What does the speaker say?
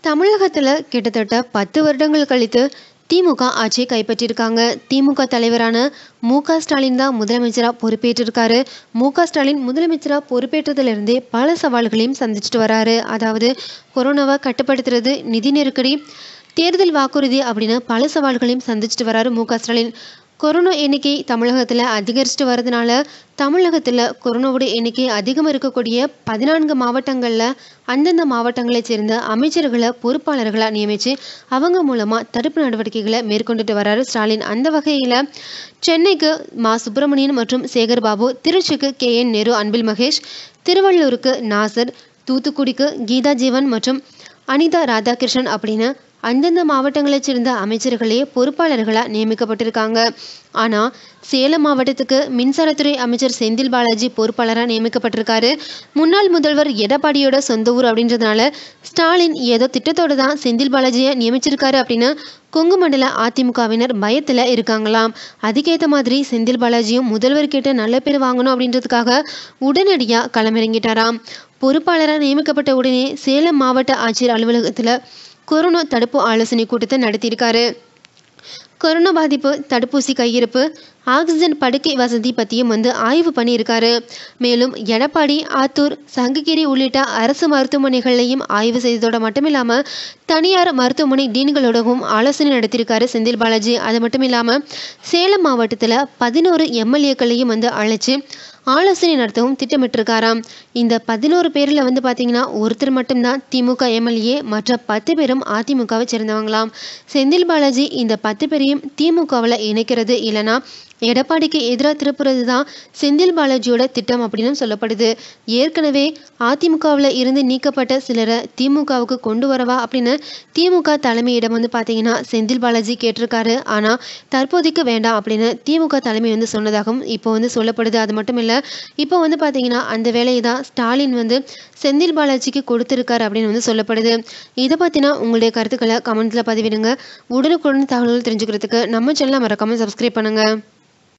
தமிழகத்தில் கிட்டத்தட்ட பத்து வருடங்கள் கழித்து திமுக ஆட்சியை கைப்பற்றியிருக்காங்க திமுக தலைவரான மு க ஸ்டாலின் தான் முதலமைச்சராக பொறுப்பேற்றிருக்காரு மு க ஸ்டாலின் முதலமைச்சராக பொறுப்பேற்றதுலேருந்தே பல சவால்களையும் சந்திச்சுட்டு வராரு அதாவது கொரோனாவை கட்டுப்படுத்துறது நிதி நெருக்கடி தேர்தல் வாக்குறுதி அப்படின்னு பல சவால்களையும் சந்திச்சுட்டு வராரு மு க ஸ்டாலின் கொரோனா எண்ணிக்கை தமிழகத்தில் அதிகரிச்சுட்டு வரதுனால தமிழகத்தில் கொரோனாவோட எண்ணிக்கை அதிகம் இருக்கக்கூடிய பதினான்கு மாவட்டங்களில் அந்தந்த மாவட்டங்களைச் சேர்ந்த அமைச்சர்களை பொறுப்பாளர்களாக நியமித்து அவங்க மூலமாக தடுப்பு நடவடிக்கைகளை மேற்கொண்டுட்டு வராரு ஸ்டாலின் அந்த வகையில் சென்னைக்கு மா சுப்பிரமணியன் மற்றும் சேகர் பாபு திருச்சிக்கு கே என் நேரு அன்பில் மகேஷ் திருவள்ளூருக்கு நாசர் தூத்துக்குடிக்கு கீதா ஜீவன் மற்றும் அனிதா ராதாகிருஷ்ணன் அப்படின்னு அந்தந்த மாவட்டங்களைச் சேர்ந்த அமைச்சர்களே பொறுப்பாளர்களாக நியமிக்கப்பட்டிருக்காங்க ஆனால் சேலம் மாவட்டத்துக்கு மின்சாரத்துறை அமைச்சர் செந்தில் பாலாஜி பொறுப்பாளராக நியமிக்கப்பட்டிருக்காரு முன்னாள் முதல்வர் எடப்பாடியோட சொந்த ஊர் அப்படின்றதுனால ஸ்டாலின் ஏதோ திட்டத்தோடு தான் செந்தில் பாலாஜியை நியமிச்சிருக்காரு அப்படின்னு கொங்கு மண்டல அதிமுகவினர் பயத்தில் இருக்காங்களாம் அதுக்கேற்ற மாதிரி செந்தில் பாலாஜியும் முதல்வர் கிட்ட நல்ல பேர் வாங்கணும் அப்படின்றதுக்காக உடனடியாக களமிறங்கிட்டாராம் பொறுப்பாளராக நியமிக்கப்பட்ட உடனே சேலம் மாவட்ட ஆட்சியர் அலுவலகத்தில் கொரோனா தடுப்பு ஆலோசனை கூட்டத்தை நடத்தியிருக்காரு கொரோனா பாதிப்பு தடுப்பூசி கையிருப்பு ஆக்சிஜன் படுக்கை வசதி பற்றியும் வந்து ஆய்வு பண்ணியிருக்காரு மேலும் எடப்பாடி ஆத்தூர் சங்ககிரி உள்ளிட்ட அரசு மருத்துவமனைகளையும் ஆய்வு செய்ததோட மட்டும் இல்லாமல் தனியார் மருத்துவமனை டீன்களோடவும் ஆலோசனை நடத்தியிருக்காரு செந்தில் பாலாஜி அது மட்டும் இல்லாமல் சேலம் மாவட்டத்தில் பதினோரு எம்எல்ஏக்களையும் வந்து அழைச்சி ஆலோசனை நடத்தவும் திட்டமிட்டிருக்காராம் இந்த பதினோரு பேரில் வந்து பார்த்தீங்கன்னா ஒருத்தர் மட்டும்தான் திமுக எம்எல்ஏ மற்ற பத்து பேரும் அதிமுகவை சேர்ந்தவங்களாம் செந்தில் பாலாஜி இந்த பத்து பேரையும் திமுகவில் இணைக்கிறது இல்லைன்னா எடப்பாடிக்கு எதிராக திருப்புறது தான் செந்தில் பாலாஜியோட திட்டம் அப்படின்னு சொல்லப்படுது ஏற்கனவே அதிமுகவில் இருந்து நீக்கப்பட்ட சிலரை திமுகவுக்கு கொண்டு வரவா அப்படின்னு திமுக தலைமையிடம் வந்து பார்த்தீங்கன்னா செந்தில் பாலாஜி கேட்டிருக்காரு ஆனால் தற்போதைக்கு வேண்டாம் அப்படின்னு திமுக தலைமை வந்து சொன்னதாகவும் இப்போ வந்து சொல்லப்படுது அது மட்டும் இல்லை இப்போ வந்து பார்த்தீங்கன்னா அந்த வேலையை தான் ஸ்டாலின் வந்து செந்தில் பாலாஜிக்கு கொடுத்துருக்காரு அப்படின்னு வந்து சொல்லப்படுது இதை பற்றினா உங்களுடைய கருத்துக்களை கமெண்ட்ஸில் பதிவிடுங்க உடனுக்குடன் தகவல்கள் தெரிஞ்சுக்கிறதுக்கு நம்ம சேனலை மறக்காமல் சப்ஸ்கிரைப் பண்ணுங்கள்